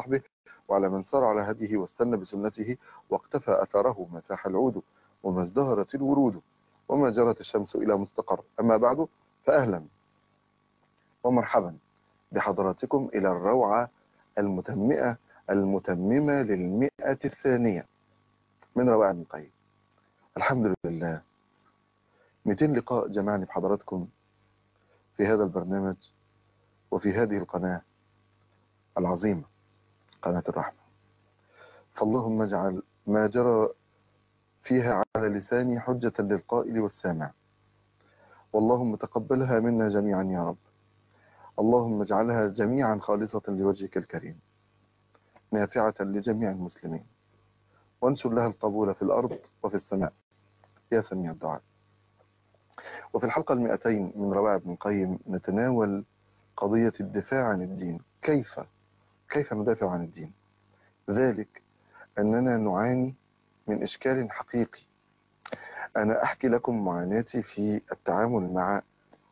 وصحبه وعلى من سار على هديه واستنى بسنته واقتفى أثره ما فاح العود وما ازدهرت الورود وما جرت الشمس إلى مستقر أما بعد فأهلا ومرحبا بحضراتكم إلى الروعة المتمئة المتممة للمئة الثانية من روائع ابن القيم الحمد لله 200 لقاء جمعني بحضراتكم في هذا البرنامج وفي هذه القناة العظيمة قناة الرحمة فاللهم اجعل ما جرى فيها على لساني حجة للقائل والسامع واللهم تقبلها منا جميعا يا رب اللهم اجعلها جميعا خالصة لوجهك الكريم نافعة لجميع المسلمين وانشر لها القبول في الأرض وفي السماء يا سميع الدعاء وفي الحلقة المئتين من روائع ابن القيم نتناول قضية الدفاع عن الدين كيف كيف ندافع عن الدين ذلك أننا نعاني من إشكال حقيقي أنا أحكي لكم معاناتي في التعامل مع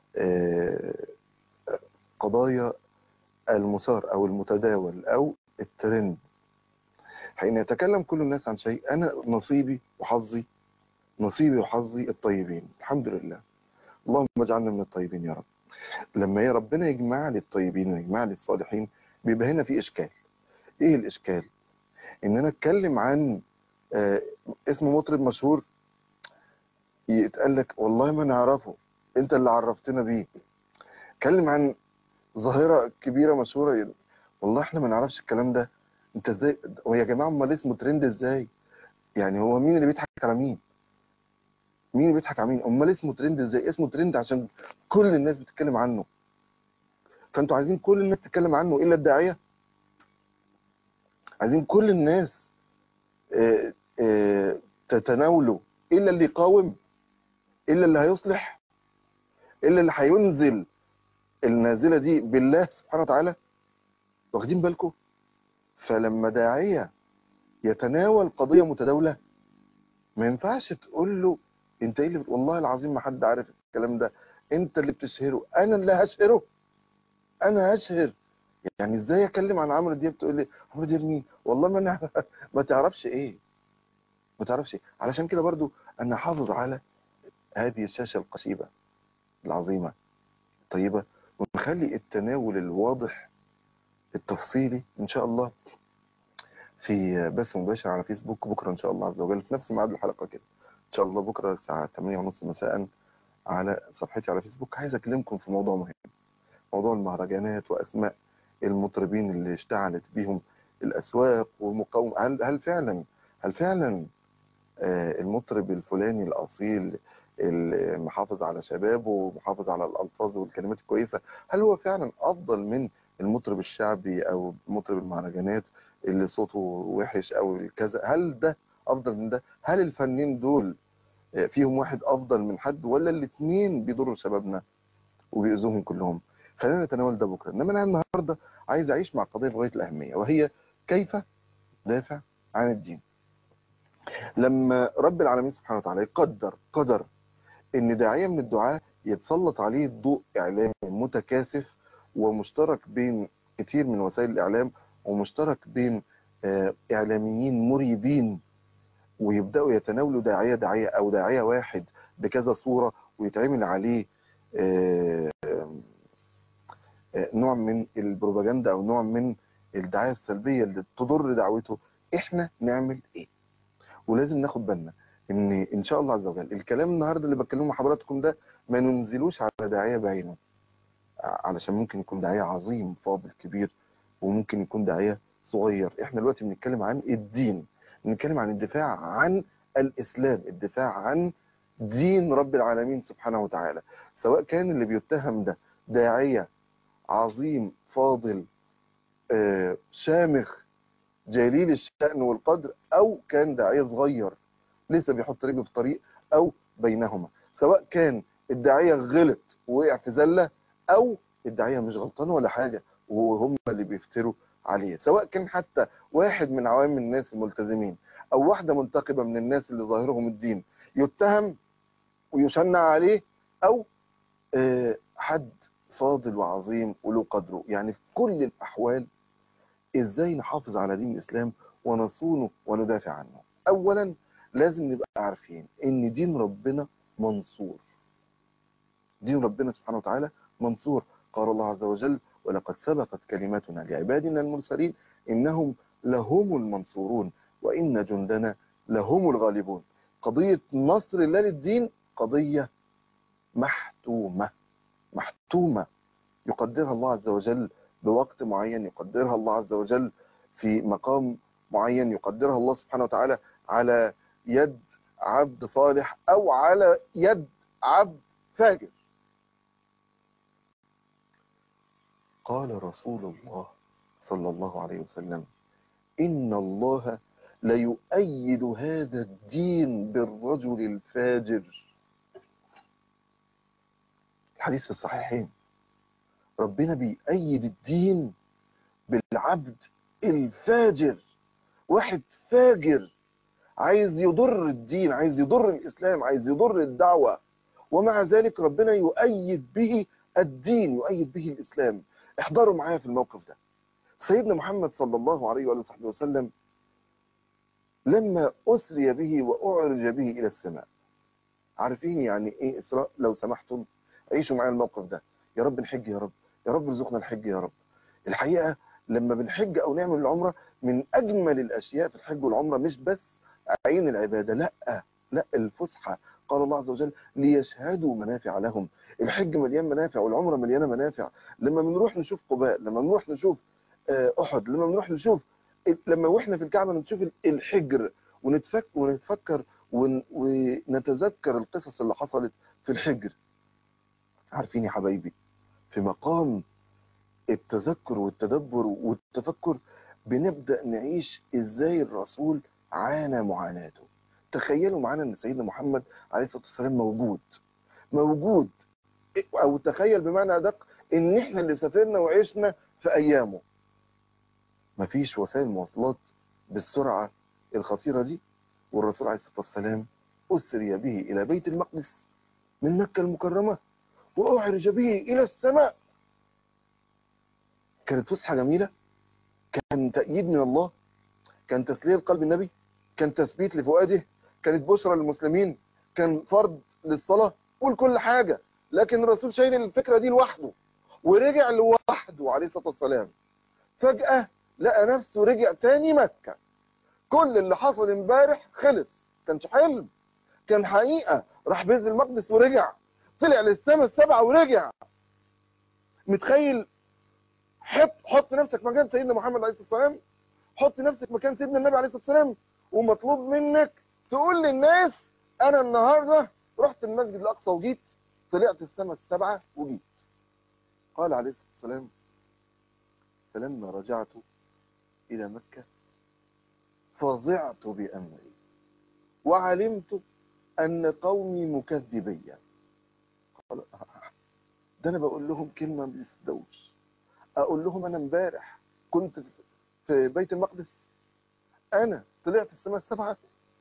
قضايا المثار أو المتداول أو الترند حين يتكلم كل الناس عن شيء أنا نصيبي وحظي نصيبي وحظي الطيبين الحمد لله اللهم اجعلنا من الطيبين يا رب لما يا ربنا يجمع لي الطيبين ويجمع لي الصالحين بيبقى هنا في إشكال إيه الإشكال إن أنا أتكلم عن آه اسم مطرب مشهور يتقال لك والله ما نعرفه أنت اللي عرفتنا بيه اتكلم عن ظاهرة كبيرة مشهورة والله احنا ما نعرفش الكلام ده انت ازاي ويا جماعة امال اسمه ترند ازاي يعني هو مين اللي بيضحك على مين مين اللي بيضحك على مين امال اسمه ترند ازاي اسمه ترند عشان كل الناس بتتكلم عنه فانتوا عايزين كل الناس تتكلم عنه الا الداعية عايزين كل الناس اه اه تتناوله الا اللي يقاوم الا اللي هيصلح الا اللي هينزل النازلة دي بالله سبحانه وتعالى واخدين بالكم فلما داعية يتناول قضية متداولة ما ينفعش تقول له انت ايه اللي والله العظيم ما حد عارف الكلام ده انت اللي بتشهره انا اللي هشهره انا هشهر يعني ازاي اكلم عن عمرو دياب تقول لي عمرو دياب مين والله ما انا ما تعرفش ايه ما تعرفش ايه علشان كده برضو انا حافظ على هذه الشاشة القصيبة العظيمة الطيبة ونخلي التناول الواضح التفصيلي ان شاء الله في بث مباشر على فيسبوك بكرة ان شاء الله عز وجل في نفس ميعاد الحلقة كده ان شاء الله بكرة الساعة 8:30 مساء على صفحتي على فيسبوك عايز اكلمكم في موضوع مهم موضوع المهرجانات واسماء المطربين اللي اشتعلت بيهم الاسواق ومقاوم هل هل فعلا هل فعلا آه المطرب الفلاني الاصيل المحافظ على شبابه ومحافظ على الالفاظ والكلمات الكويسه هل هو فعلا افضل من المطرب الشعبي او مطرب المهرجانات اللي صوته وحش او كذا هل ده افضل من ده هل الفنانين دول فيهم واحد افضل من حد ولا الاثنين بيضروا شبابنا وبيؤذوهم كلهم خلينا نتناول ده بكره انما انا النهارده عايز اعيش مع قضيه بغايه الاهميه وهي كيف دافع عن الدين لما رب العالمين سبحانه وتعالى يقدر قدر ان داعيه من الدعاه يتسلط عليه ضوء اعلامي متكاثف ومشترك بين كتير من وسائل الاعلام ومشترك بين اعلاميين مريبين ويبداوا يتناولوا داعيه داعيه او داعيه واحد بكذا صوره ويتعمل عليه نوع من البروباجندا او نوع من الدعايه السلبيه اللي تضر دعوته احنا نعمل ايه ولازم ناخد بالنا ان ان شاء الله عز وجل الكلام النهارده اللي بتكلمه مع حضراتكم ده ما ننزلوش على داعيه بعينه علشان ممكن يكون داعيه عظيم فاضل كبير وممكن يكون داعيه صغير احنا دلوقتي بنتكلم عن الدين بنتكلم عن الدفاع عن الاسلام الدفاع عن دين رب العالمين سبحانه وتعالى سواء كان اللي بيتهم ده داعيه عظيم فاضل آه شامخ جليل الشأن والقدر او كان داعيه صغير لسه بيحط رجله في طريق او بينهما سواء كان الداعيه غلط ووقع في زله او الداعيه مش غلطان ولا حاجه وهم اللي بيفتروا عليه سواء كان حتى واحد من عوام الناس الملتزمين او واحده منتقبه من الناس اللي ظاهرهم الدين يتهم ويشنع عليه او حد فاضل وعظيم وله قدره يعني في كل الاحوال ازاي نحافظ على دين الاسلام ونصونه وندافع عنه اولا لازم نبقى عارفين ان دين ربنا منصور دين ربنا سبحانه وتعالى منصور قال الله عز وجل ولقد سبقت كلماتنا لعبادنا المرسلين إنهم لهم المنصورون وإن جندنا لهم الغالبون قضية نصر الله للدين قضية محتومة محتومة يقدرها الله عز وجل بوقت معين يقدرها الله عز وجل في مقام معين يقدرها الله سبحانه وتعالى على يد عبد صالح أو على يد عبد فاجر قال رسول الله صلى الله عليه وسلم إن الله ليؤيد هذا الدين بالرجل الفاجر الحديث في الصحيحين ربنا بيأيد الدين بالعبد الفاجر واحد فاجر عايز يضر الدين عايز يضر الإسلام عايز يضر الدعوة ومع ذلك ربنا يؤيد به الدين يؤيد به الإسلام احضروا معايا في الموقف ده سيدنا محمد صلى الله عليه وآله وصحبه وسلم لما أسري به وأعرج به إلى السماء عارفين يعني إيه إسراء لو سمحتم عيشوا معايا الموقف ده يا رب نحج يا رب يا رب ارزقنا الحج يا رب الحقيقة لما بنحج أو نعمل العمرة من أجمل الأشياء في الحج والعمرة مش بس عين العبادة لا لا الفسحة قال الله عز وجل ليشهدوا منافع لهم الحج مليان منافع والعمرة مليانة منافع لما بنروح نشوف قباء لما بنروح نشوف أحد لما بنروح نشوف لما واحنا في الكعبة نشوف الحجر ونتفك ونتفكر ون ونتذكر القصص اللي حصلت في الحجر عارفين يا حبايبي في مقام التذكر والتدبر والتفكر بنبدأ نعيش ازاي الرسول عانى معاناته تخيلوا معانا ان سيدنا محمد عليه الصلاة والسلام موجود موجود او تخيل بمعنى ادق ان احنا اللي سافرنا وعشنا في ايامه مفيش وسائل مواصلات بالسرعة الخطيرة دي والرسول عليه الصلاة والسلام أسري به إلى بيت المقدس من مكة المكرمة وأعرج به إلى السماء كانت فسحة جميلة كان تأييد من الله كان تسلية قلب النبي كان تثبيت لفؤاده كانت بشرى للمسلمين كان فرض للصلاة ولكل حاجة لكن الرسول شايل الفكرة دي لوحده ورجع لوحده عليه الصلاة والسلام فجأة لقى نفسه رجع تاني مكة كل اللي حصل امبارح خلص كانش حلم كان حقيقة راح بيت المقدس ورجع طلع للسماء السبعة ورجع متخيل حط حط نفسك مكان سيدنا محمد عليه الصلاة والسلام حط نفسك مكان سيدنا النبي عليه الصلاة والسلام ومطلوب منك تقول للناس انا النهاردة رحت المسجد الاقصى وجيت طلعت السماء السبعة وجيت قال عليه الصلاة والسلام فلما رجعت إلى مكة فظعت بأمري وعلمت أن قومي مكذبية قال ده أنا بقول لهم كلمة ما بيصدقوش أقول لهم أنا امبارح كنت في بيت المقدس أنا طلعت السماء السبعة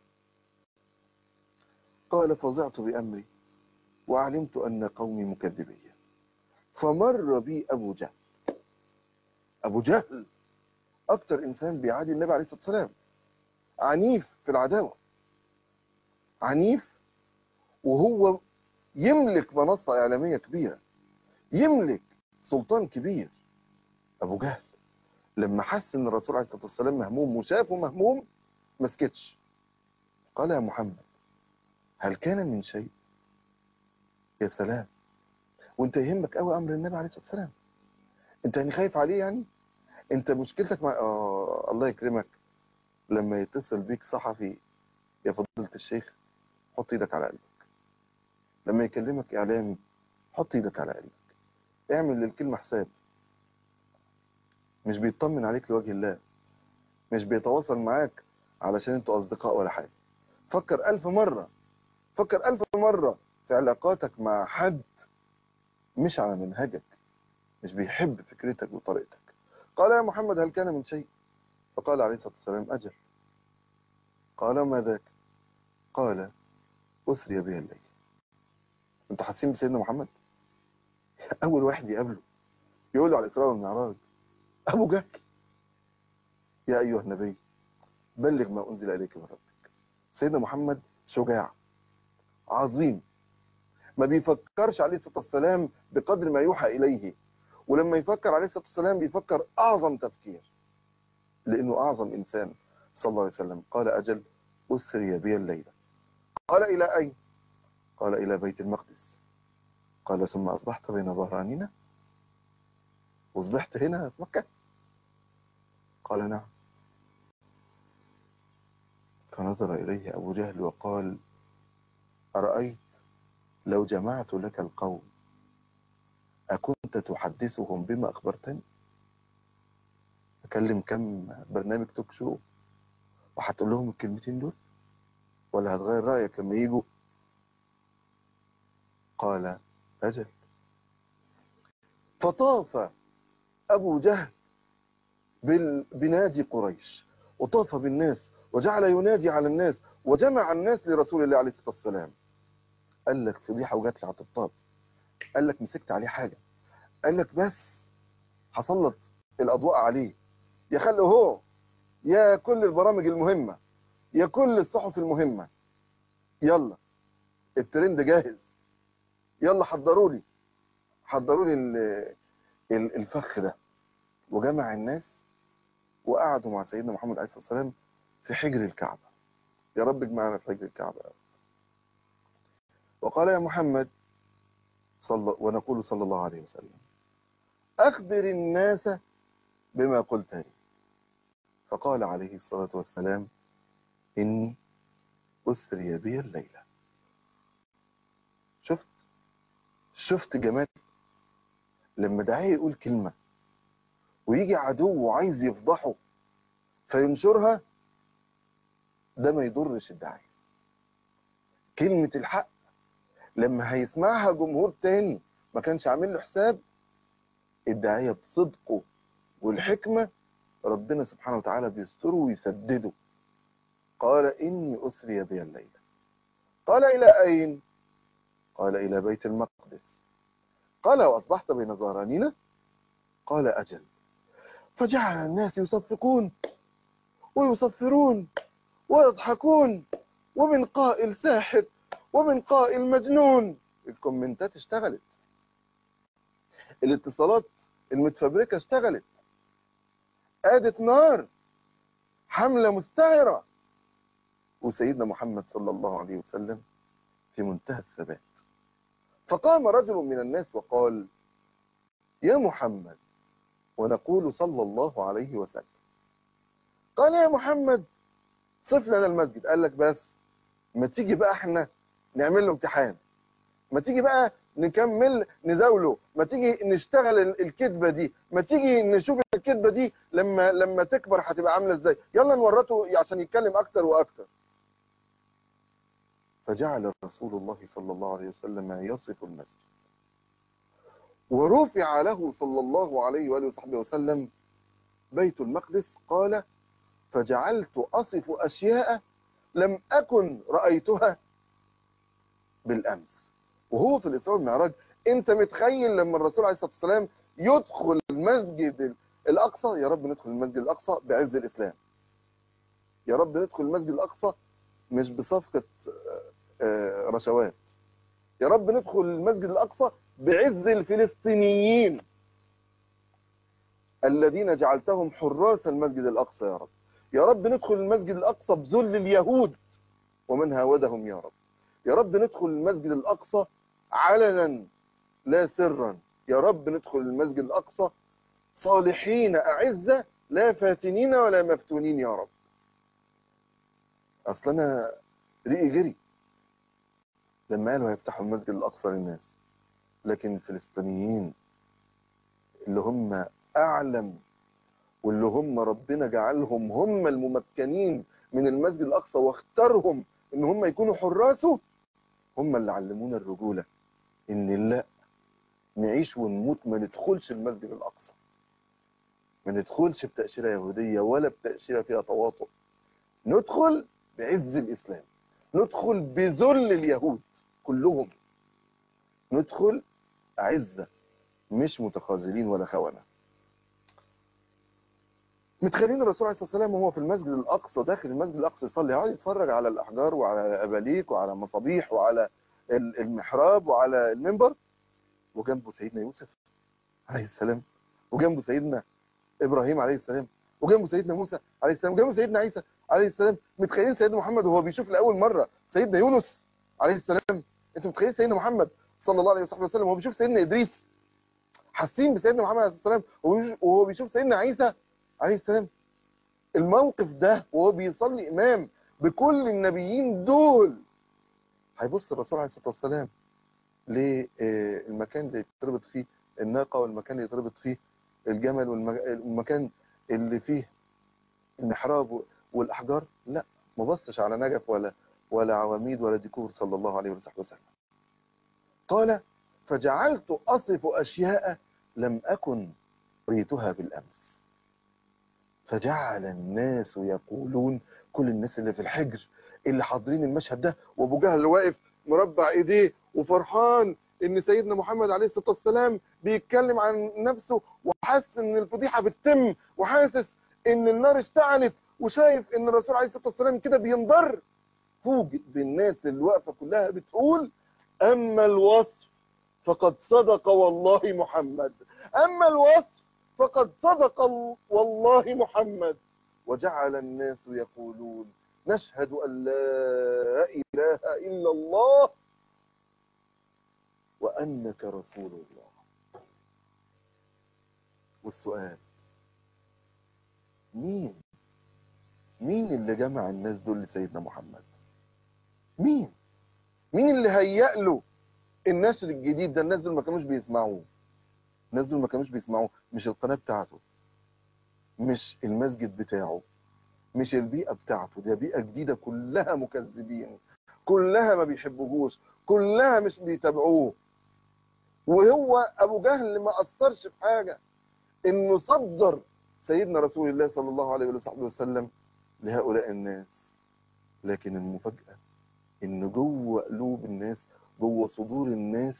قال فظعت بأمري وعلمت أن قومي مكذبية فمر بي أبو جهل أبو جهل أكتر إنسان بيعادي النبي عليه الصلاة والسلام عنيف في العداوة عنيف وهو يملك منصة إعلامية كبيرة يملك سلطان كبير أبو جهل لما حس إن الرسول عليه الصلاة والسلام مهموم وشافه مهموم ما سكتش قال يا محمد هل كان من شيء يا سلام وانت يهمك قوي امر النبي عليه الصلاه والسلام انت يعني خايف عليه يعني انت مشكلتك مع آه الله يكرمك لما يتصل بيك صحفي يا فضيله الشيخ حط ايدك على قلبك لما يكلمك اعلامي حط ايدك على قلبك اعمل للكلمه حساب مش بيطمن عليك لوجه الله مش بيتواصل معاك علشان انتوا اصدقاء ولا حاجه فكر الف مره فكر الف مره في علاقاتك مع حد مش على منهجك مش بيحب فكرتك وطريقتك قال يا محمد هل كان من شيء فقال عليه الصلاة والسلام أجل قال ما ذاك قال أسري به الليل انتوا حاسين بسيدنا محمد أول واحد يقابله يقول له على الإسراء والمعراج أبو جهل يا أيها النبي بلغ ما أنزل إليك من ربك سيدنا محمد شجاع عظيم ما بيفكرش عليه الصلاة والسلام بقدر ما يوحى إليه ولما يفكر عليه الصلاة والسلام بيفكر أعظم تفكير لأنه أعظم إنسان صلى الله عليه وسلم قال أجل أسري بي الليلة قال إلى أين قال إلى بيت المقدس قال ثم أصبحت بين ظهراننا وأصبحت هنا في مكة قال نعم فنظر إليه أبو جهل وقال أرأيت لو جمعت لك القوم أكنت تحدثهم بما أخبرتني أكلم كم برنامج توك شو وهتقول لهم الكلمتين دول ولا هتغير رأيك لما يجوا قال أجل فطاف أبو جهل بال- بنادي قريش وطاف بالناس وجعل ينادي على الناس وجمع الناس لرسول الله عليه الصلاة والسلام قال لك فضيحة وجات لي على الطبطاب قال لك مسكت عليه حاجة قال لك بس هسلط الأضواء عليه يا خلي هو يا كل البرامج المهمة يا كل الصحف المهمة يلا الترند جاهز يلا حضروا لي حضروا لي ال- ال- الفخ ده وجمع الناس وقعدوا مع سيدنا محمد عليه الصلاة والسلام في حجر الكعبة يا رب اجمعنا في حجر الكعبة يا رب. وقال يا محمد صلى ونقول صلى الله عليه وسلم أخبر الناس بما قلت لي فقال عليه الصلاة والسلام إني أسري بي الليلة شفت شفت جمال لما داعية يقول كلمة ويجي عدو وعايز يفضحه فينشرها ده ما يضرش الداعية كلمة الحق لما هيسمعها جمهور تاني ما كانش عامل له حساب الداعية بصدقه والحكمة ربنا سبحانه وتعالى بيستره ويسدده قال إني أسري بي الليلة قال إلى أين قال إلى بيت المقدس قال وأصبحت بين ظهرانينا قال أجل فجعل الناس يصفقون ويصفرون ويضحكون ومن قائل ساحر ومن قائل مجنون الكومنتات اشتغلت الاتصالات المتفبركة اشتغلت قادت نار حملة مستعرة وسيدنا محمد صلى الله عليه وسلم في منتهى الثبات فقام رجل من الناس وقال يا محمد ونقول صلى الله عليه وسلم قال يا محمد صف لنا المسجد قال لك بس ما تيجي بقى احنا نعمل له امتحان ما تيجي بقى نكمل نزاوله ما تيجي نشتغل ال- الكذبه دي ما تيجي نشوف الكذبه دي لما لما تكبر هتبقى عامله ازاي يلا نورطه عشان يتكلم اكتر واكتر فجعل رسول الله صلى الله عليه وسلم يصف المسجد ورفع له صلى الله عليه واله وصحبه وسلم بيت المقدس قال فجعلت اصف اشياء لم اكن رايتها بالامس وهو في الاسراء والمعراج انت متخيل لما الرسول عليه الصلاه والسلام يدخل المسجد الاقصى يا رب ندخل المسجد الاقصى بعز الاسلام يا رب ندخل المسجد الاقصى مش بصفقه آه، رشوات يا رب ندخل المسجد الاقصى بعز الفلسطينيين الذين جعلتهم حراس المسجد الاقصى يا رب يا رب ندخل المسجد الاقصى بذل اليهود ومن هاودهم يا رب يا رب ندخل المسجد الاقصى علنا لا سرا يا رب ندخل المسجد الاقصى صالحين اعزه لا فاتنين ولا مفتونين يا رب اصل انا ريقي غري لما قالوا هيفتحوا المسجد الاقصى للناس لكن الفلسطينيين اللي هم اعلم واللي هم ربنا جعلهم هم الممكنين من المسجد الاقصى واختارهم ان هم يكونوا حراسه هم اللي علمونا الرجوله ان لا نعيش ونموت ما ندخلش المسجد الاقصى ما ندخلش بتاشيره يهوديه ولا بتاشيره فيها تواطؤ ندخل بعز الاسلام ندخل بذل اليهود كلهم ندخل عزه مش متخاذلين ولا خونه متخيلين الرسول عليه الصلاه والسلام وهو في المسجد الاقصى داخل المسجد الاقصى يصلي يقعد يتفرج على الاحجار وعلى الاباليك وعلى المصابيح وعلى ال- المحراب وعلى المنبر وجنبه سيدنا يوسف عليه السلام وجنبه سيدنا ابراهيم عليه السلام وجنبه سيدنا موسى عليه السلام وجنبه سيدنا عيسى عليه السلام متخيلين سيدنا محمد وهو بيشوف لاول مره سيدنا يونس عليه السلام انتوا متخيلين سيدنا محمد صلى الله عليه وصحبه وسلم وهو بيشوف سيدنا ادريس حاسين بسيدنا محمد عليه السلام وهو بيشوف سيدنا عيسى عليه السلام الموقف ده وهو بيصلي امام بكل النبيين دول هيبص الرسول عليه الصلاه والسلام للمكان اللي يتربط فيه الناقه والمكان اللي يتربط فيه الجمل والمكان اللي فيه المحراب والاحجار لا ما بصش على نجف ولا ولا عواميد ولا ديكور صلى الله عليه وصحبه وسلم قال فجعلت اصف اشياء لم اكن ريتها بالامس فجعل الناس يقولون كل الناس اللي في الحجر اللي حاضرين المشهد ده وابو جهل واقف مربع ايديه وفرحان ان سيدنا محمد عليه الصلاه والسلام بيتكلم عن نفسه وحاسس ان الفضيحه بتتم وحاسس ان النار اشتعلت وشايف ان الرسول عليه الصلاه والسلام كده بينضر فوجئ بالناس اللي واقفه كلها بتقول اما الوصف فقد صدق والله محمد اما الوصف فقد صدق والله محمد وجعل الناس يقولون نشهد أن لا إله إلا الله وأنك رسول الله والسؤال مين مين اللي جمع الناس دول لسيدنا محمد مين مين اللي هيأ له النشر الجديد ده الناس دول ما كانوش بيسمعوه الناس دول ما كانوش بيسمعوه مش القناة بتاعته مش المسجد بتاعه مش البيئة بتاعته دي بيئة جديدة كلها مكذبين كلها ما بيحبوهوش كلها مش بيتابعوه وهو ابو جهل ما اثرش في حاجة انه صدر سيدنا رسول الله صلى الله عليه وصحبه وسلم لهؤلاء الناس لكن المفاجأة ان جوه قلوب الناس جوه صدور الناس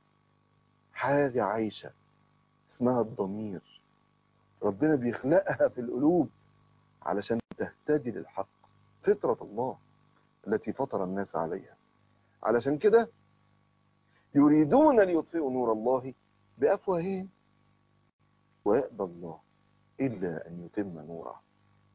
حاجة عايشة اسمها الضمير ربنا بيخلقها في القلوب علشان تهتدي للحق فطرة الله التي فطر الناس عليها علشان كده يريدون ليطفئوا نور الله بأفواههم ويأبى الله إلا أن يتم نوره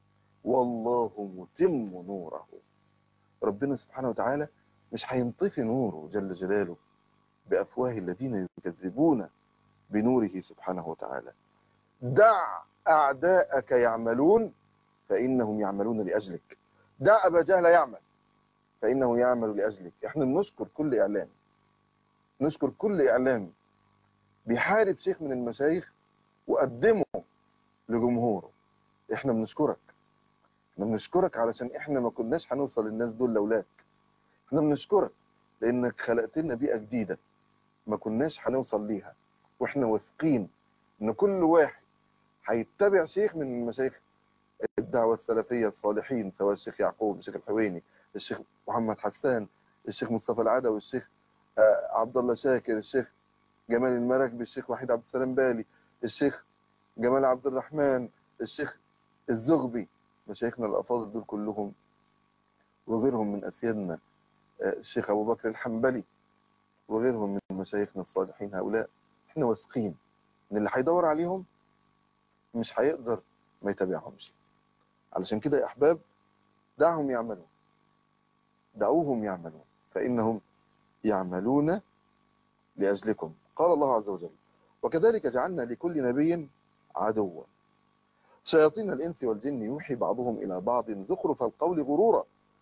والله متم نوره ربنا سبحانه وتعالى مش هينطفي نوره جل جلاله بأفواه الذين يكذبون بنوره سبحانه وتعالى دع أعداءك يعملون فإنهم يعملون لأجلك دع أبا جهل يعمل فإنه يعمل لأجلك احنا بنشكر كل إعلام نشكر كل إعلام بيحارب شيخ من المشايخ وقدمه لجمهوره احنا بنشكرك احنا بنشكرك علشان احنا ما كناش هنوصل للناس دول لولاك احنا بنشكرك لانك خلقت لنا بيئة جديدة ما كناش هنوصل ليها واحنا واثقين ان كل واحد هيتبع شيخ من المشايخ الدعوة السلفية الصالحين سواء الشيخ يعقوب الشيخ الحويني الشيخ محمد حسان الشيخ مصطفى العدوي الشيخ عبد الله شاكر الشيخ جمال المراكبي الشيخ وحيد عبد السلام بالي الشيخ جمال عبد الرحمن الشيخ الزغبي مشايخنا الافاضل دول كلهم وغيرهم من اسيادنا الشيخ ابو بكر الحنبلي وغيرهم من مشايخنا الصالحين هؤلاء احنا واثقين ان اللي هيدور عليهم مش هيقدر ما يتابعهمش علشان كده يا احباب دعهم يعملون دعوهم يعملون فانهم يعملون لاجلكم قال الله عز وجل وكذلك جعلنا لكل نبي عدوا شياطين الانس والجن يوحي بعضهم الى بعض زخرف القول غرورا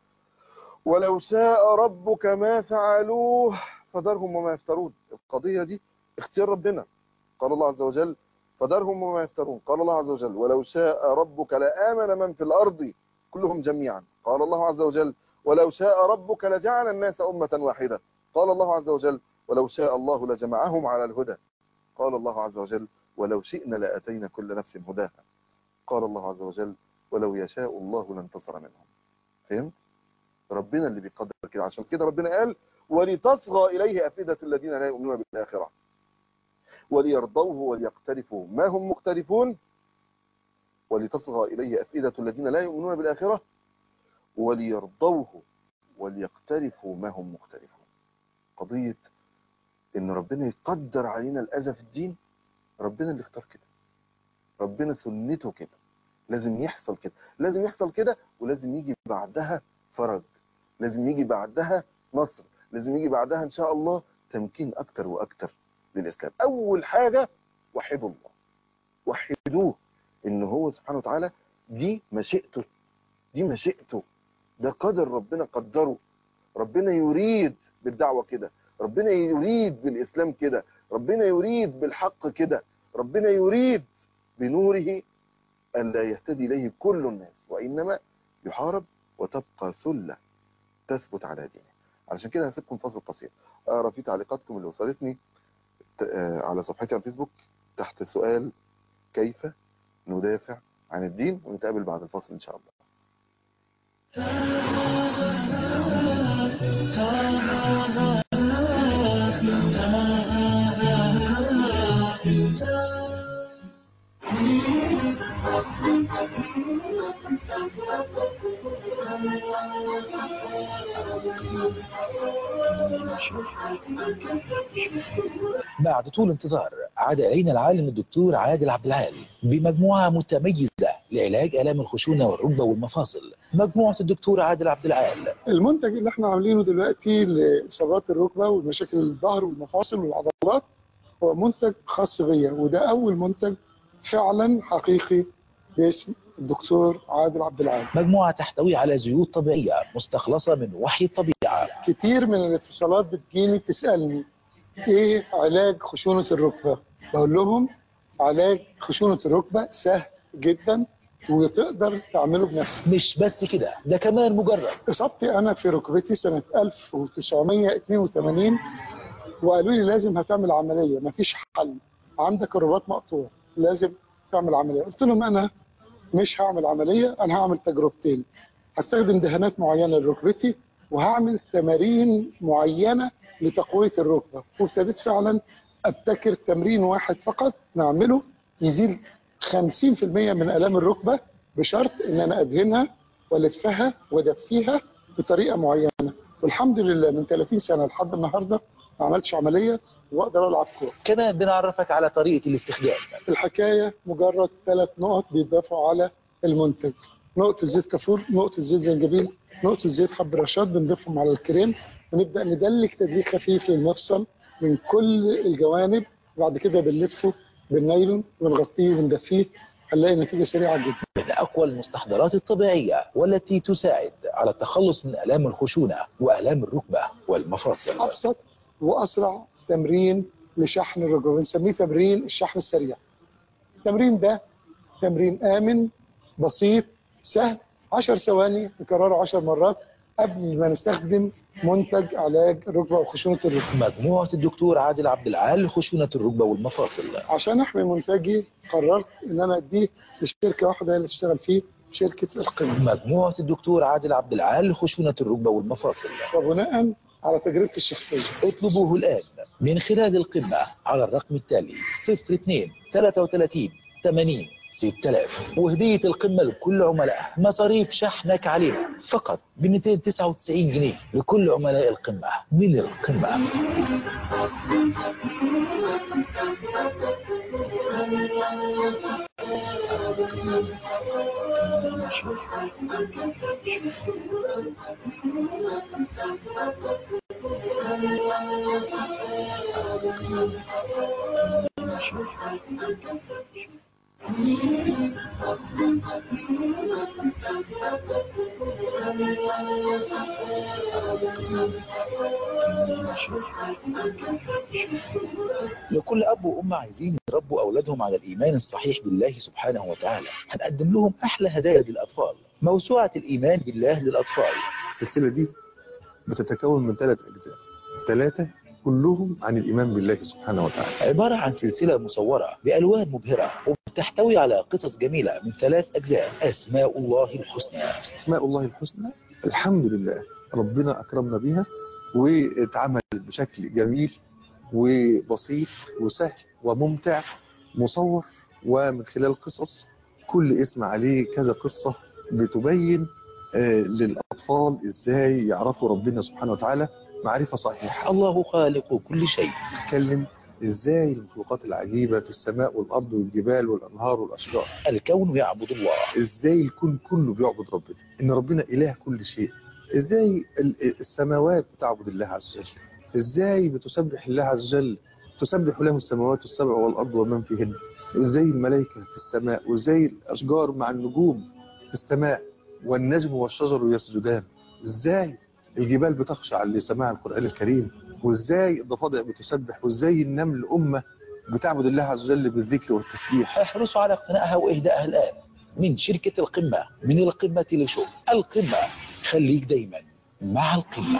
ولو شاء ربك ما فعلوه فذرهم وما يفترون القضيه دي اختيار ربنا قال الله عز وجل فذرهم وما يفترون قال الله عز وجل ولو شاء ربك لآمن من في الأرض كلهم جميعا قال الله عز وجل ولو شاء ربك لجعل الناس أمة واحدة قال الله عز وجل ولو شاء الله لجمعهم على الهدى قال الله عز وجل ولو شئنا لأتينا كل نفس هداها قال الله عز وجل ولو يشاء الله لانتصر منهم فهمت؟ ربنا اللي بيقدر كده عشان كده ربنا قال ولتصغى إليه أفئدة الذين لا يؤمنون بالآخرة وليرضوه وليقترفوا ما هم مقترفون ولتصغى إليه أفئدة الذين لا يؤمنون بالآخرة وليرضوه وليقترفوا ما هم مقترفون قضية إن ربنا يقدر علينا الأذى في الدين ربنا اللي اختار كده ربنا سنته كده لازم يحصل كده لازم يحصل كده ولازم يجي بعدها فرج لازم يجي بعدها نصر لازم يجي بعدها إن شاء الله تمكين أكتر وأكتر للإسلام أول حاجة وحدوا الله وحدوه إن هو سبحانه وتعالى دي مشيئته دي مشيئته ده قدر ربنا قدره ربنا يريد بالدعوة كده ربنا يريد بالإسلام كده ربنا يريد بالحق كده ربنا يريد بنوره أن لا يهتدي إليه كل الناس وإنما يحارب وتبقى سلة تثبت على دينه علشان كده هسيبكم فاصل قصير أقرأ في تعليقاتكم اللي وصلتني على صفحتي على الفيسبوك تحت سؤال كيف ندافع عن الدين ونتقابل بعد الفاصل إن شاء الله بعد طول انتظار عاد إلينا العالم الدكتور عادل عبد العال بمجموعة متميزة لعلاج آلام الخشونة والركبة والمفاصل مجموعة الدكتور عادل عبد العال المنتج اللي احنا عاملينه دلوقتي لاصابات الركبه ومشاكل الظهر والمفاصل والعضلات هو منتج خاص بيا وده اول منتج فعلا حقيقي باسم الدكتور عادل عبد العال مجموعة تحتوي على زيوت طبيعية مستخلصة من وحي الطبيعة كتير من الاتصالات بتجيني تسالني ايه علاج خشونه الركبه بقول لهم علاج خشونه الركبه سهل جدا وتقدر تعمله بنفسك مش بس كده ده كمان مجرد اصابتي انا في ركبتي سنه 1982 وقالوا لي لازم هتعمل عمليه مفيش حل عندك الرباط مقطوع لازم تعمل عمليه قلت لهم انا مش هعمل عمليه انا هعمل تجربتين هستخدم دهانات معينه لركبتي وهعمل تمارين معينه لتقويه الركبه وابتديت فعلا ابتكر تمرين واحد فقط نعمله يزيل 50% من الام الركبه بشرط ان انا ادهنها والفها وادفيها بطريقه معينه والحمد لله من 30 سنه لحد النهارده ما عملتش عمليه واقدر العب كوره كمان بنعرفك على طريقة الاستخدام الحكايه مجرد ثلاث نقط بيضافوا على المنتج نقطه زيت كافور نقطه زيت زنجبيل نقطه زيت حب رشاد بنضيفهم على الكريم ونبدا ندلك تدليك خفيف للمفصل من كل الجوانب بعد كده بنلفه بالنايلون ونغطيه وندفيه هنلاقي نتيجه سريعه جدا من أقوى المستحضرات الطبيعية والتي تساعد على التخلص من آلام الخشونة وآلام الركبة والمفاصل ابسط واسرع تمرين لشحن الركبه بنسميه تمرين الشحن السريع التمرين ده تمرين امن بسيط سهل 10 ثواني نكرره 10 مرات قبل ما نستخدم منتج علاج الركبه وخشونه الركبه مجموعة الدكتور عادل عبد العال لخشونة الركبة والمفاصل عشان احمي منتجي قررت ان انا اديه لشركه واحده هي اللي تشتغل فيه شركه القمه مجموعة الدكتور عادل عبد العال لخشونة الركبة والمفاصل وبناء على تجربتي الشخصيه اطلبوه الآن من خلال القمة على الرقم التالي 02 33 80 6000 وهدية القمة لكل عملاء مصاريف شحنك علينا فقط ب 299 جنيه لكل عملاء القمة من القمة لكل أب وأم عايزين يربوا أولادهم على الإيمان الصحيح بالله سبحانه وتعالى هنقدم لهم أحلى هدايا للأطفال موسوعة الإيمان بالله للأطفال السلسلة دي بتتكون من ثلاث أجزاء ثلاثة كلهم عن الإيمان بالله سبحانه وتعالى عبارة عن سلسلة مصورة بألوان مبهرة وبتحتوي على قصص جميلة من ثلاث أجزاء أسماء الله الحسنى أسماء الله الحسنى الحمد لله ربنا أكرمنا بها واتعمل بشكل جميل وبسيط وسهل وممتع مصور ومن خلال قصص كل اسم عليه كذا قصة بتبين آه، للأطفال إزاي يعرفوا ربنا سبحانه وتعالى معرفة صحيحة الله خالق كل شيء تتكلم إزاي المخلوقات العجيبة في السماء والأرض والجبال والأنهار والأشجار الكون يعبد الله إزاي الكون كله بيعبد ربنا إن ربنا إله كل شيء إزاي ال- السماوات بتعبد الله عز وجل إزاي بتسبح الله عز وجل تسبح له السماوات السبع والأرض ومن فيهن إزاي الملائكة في السماء وإزاي الأشجار مع النجوم في السماء والنجم والشجر يسجدان إزاي الجبال بتخشع لسماع القرآن الكريم وإزاي الضفادع بتسبح وإزاي النمل أمة بتعبد الله عز وجل بالذكر والتسبيح احرصوا على اقتنائها واهدائها الان من شركة القمة من القمة لشوف القمة خليك دايما مع القمة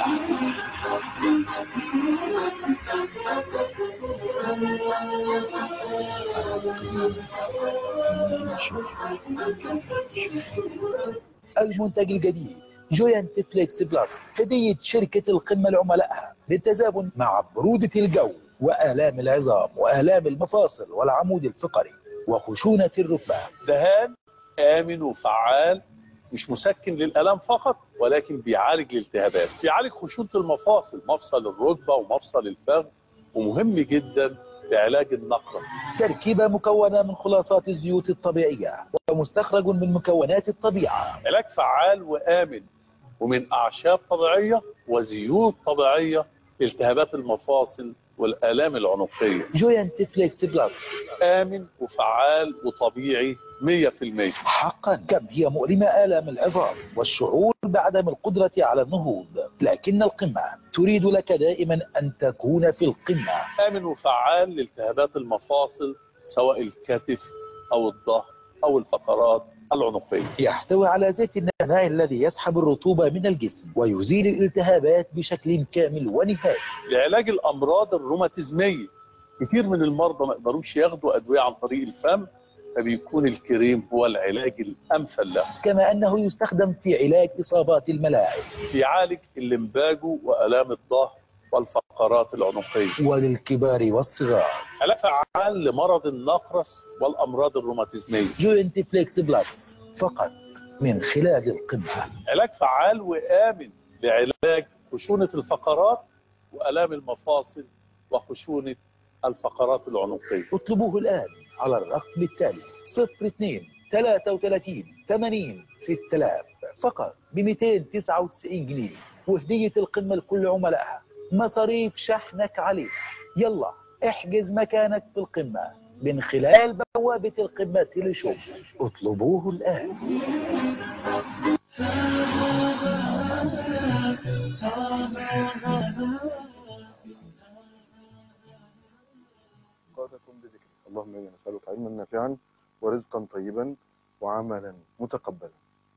المنتج الجديد جوينت فليكس بلس هدية شركة القمة لعملائها للتزامن مع برودة الجو وآلام العظام وآلام المفاصل والعمود الفقري وخشونة الركبة دهان آمن وفعال مش مسكن للآلام فقط ولكن بيعالج الالتهابات بيعالج خشونة المفاصل مفصل الركبة ومفصل الفخذ ومهم جدا في علاج النقرس تركيبة مكونة من خلاصات الزيوت الطبيعية ومستخرج من مكونات الطبيعة علاج فعال وآمن ومن أعشاب طبيعية وزيوت طبيعية التهابات المفاصل والآلام العنقية جوينت فليكس بلس آمن وفعال وطبيعي 100% حقا كم هي مؤلمة آلام العظام والشعور بعدم القدرة على النهوض لكن القمة تريد لك دائما أن تكون في القمة آمن وفعال لالتهابات المفاصل سواء الكتف أو الظهر أو الفقرات العنقية يحتوي على زيت النعناع الذي يسحب الرطوبة من الجسم ويزيل الالتهابات بشكل كامل ونهائي لعلاج الأمراض الروماتيزمية كتير من المرضى ما يقدروش ياخدوا أدوية عن طريق الفم فبيكون الكريم هو العلاج الأمثل له كما أنه يستخدم في علاج إصابات الملاعب بيعالج اللمباجو وآلام الظهر والفقرات العنقية وللكبار والصغار علاج فعال لمرض النقرس والأمراض الروماتيزمية جوينت فليكس بلس فقط من خلال القمة علاج فعال وآمن لعلاج خشونة الفقرات وآلام المفاصل وخشونة الفقرات العنقية اطلبوه الآن على الرقم التالي 02 33 80 6000 فقط ب 299 جنيه وهدية القمة لكل عملائها مصاريف شحنك عليه يلا احجز مكانك في القمة من خلال بوابة القمة لشوف اطلبوه الآن أوقاتكم بذكرك اللهم إنا نسألك علما نافعا ورزقا طيبا وعملا متقبلا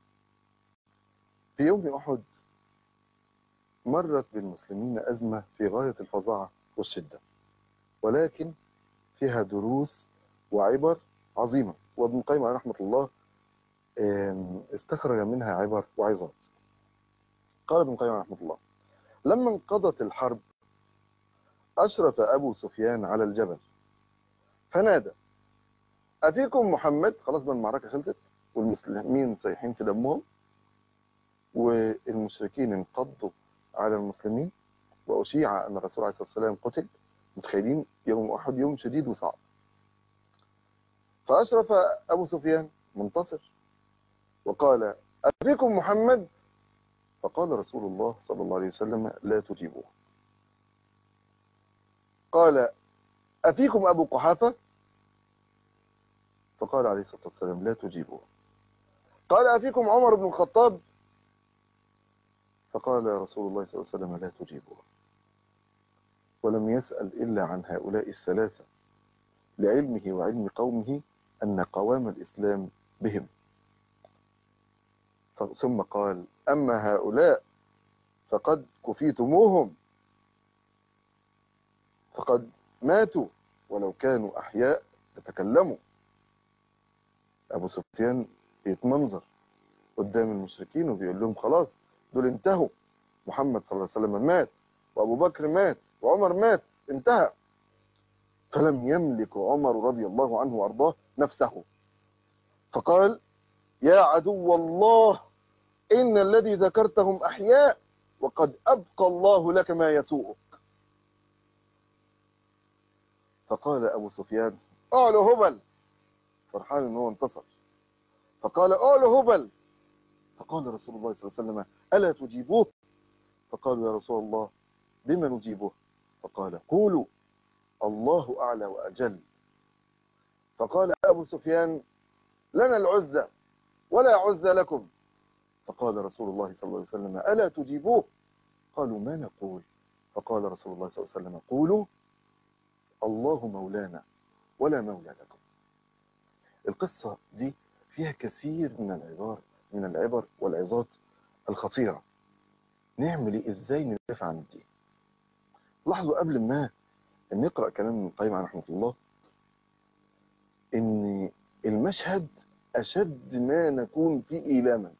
في يوم أحد مرت بالمسلمين أزمة في غاية الفظاعة والشدة ولكن فيها دروس وعبر عظيمة وابن القيم عليه رحمة الله آم، استخرج منها عبر وعظات قال ابن القيم عليه رحمة الله لما انقضت الحرب أشرف أبو سفيان على الجبل فنادى أفيكم محمد خلاص بقى المعركة خلصت والمسلمين سايحين في دمهم والمشركين انقضوا على المسلمين وأشيع أن الرسول عليه الصلاة والسلام قتل متخيلين يوم أحد يوم شديد وصعب فأشرف أبو سفيان منتصر وقال أفيكم محمد فقال رسول الله صلى الله عليه وسلم لا تجيبوه قال أفيكم أبو قحافة فقال عليه الصلاة والسلام لا تجيبوه قال أفيكم عمر بن الخطاب فقال رسول الله صلى الله عليه وسلم لا تجيبوه ولم يسأل إلا عن هؤلاء الثلاثة لعلمه وعلم قومه أن قوام الإسلام بهم ثم قال أما هؤلاء فقد كفيتموهم فقد ماتوا ولو كانوا أحياء لتكلموا أبو سفيان بيتمنظر قدام المشركين وبيقول لهم خلاص دول انتهوا محمد صلى الله عليه وسلم مات وأبو بكر مات وعمر مات انتهى فلم يملك عمر رضي الله عنه وأرضاه نفسه فقال يا عدو الله إن الذي ذكرتهم أحياء وقد أبقى الله لك ما يسوءك فقال أبو سفيان أعلى هبل فرحان أنه انتصر فقال أعلى هبل فقال رسول الله صلى الله عليه وسلم ألا تجيبوه فقالوا يا رسول الله بما نجيبه فقال قولوا الله أعلى وأجل فقال أبو سفيان لنا العزة ولا عزة لكم فقال رسول الله صلى الله عليه وسلم ألا تجيبوه قالوا ما نقول فقال رسول الله صلى الله عليه وسلم قولوا الله مولانا ولا مولى لكم القصة دي فيها كثير من العبار من العبر والعظات الخطيرة نعمل ايه ازاي ندافع عن الدين لاحظوا قبل ما نقرأ كلام ابن القيم عليه رحمه الله ان المشهد اشد ما نكون فيه ايلاما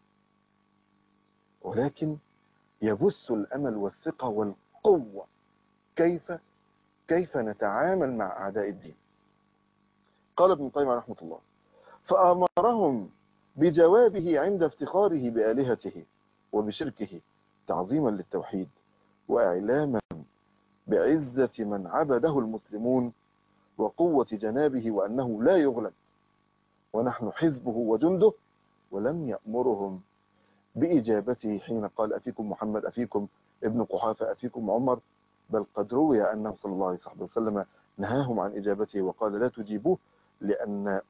ولكن يبث الامل والثقة والقوة كيف كيف نتعامل مع اعداء الدين قال ابن القيم عليه رحمه الله فامرهم بجوابه عند افتخاره بآلهته وبشركه تعظيما للتوحيد وإعلاما بعزة من عبده المسلمون وقوة جنابه وأنه لا يغلب ونحن حزبه وجنده ولم يأمرهم بإجابته حين قال أفيكم محمد أفيكم ابن قحافة أفيكم عمر بل قد روي أنه صلى الله عليه وسلم نهاهم عن إجابته وقال لا تجيبوه لأن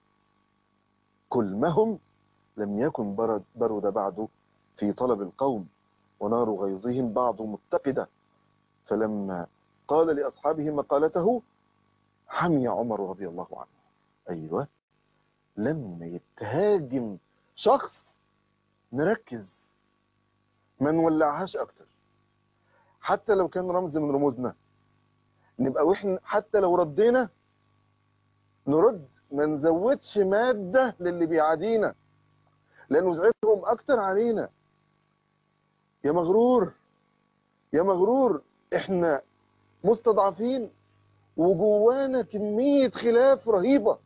كلمهم لم يكن برد, برد بعد في طلب القوم ونار غيظهم بعض متقدة فلما قال لأصحابه مقالته حمي عمر رضي الله عنه أيوة لما يتهاجم شخص نركز ما نولعهاش أكتر حتى لو كان رمز من رموزنا نبقى وإحنا حتى لو ردينا نرد ما نزودش مادة للي بيعادينا لأنه زعلهم أكتر علينا يا مغرور يا مغرور احنا مستضعفين وجوانا كمية خلاف رهيبة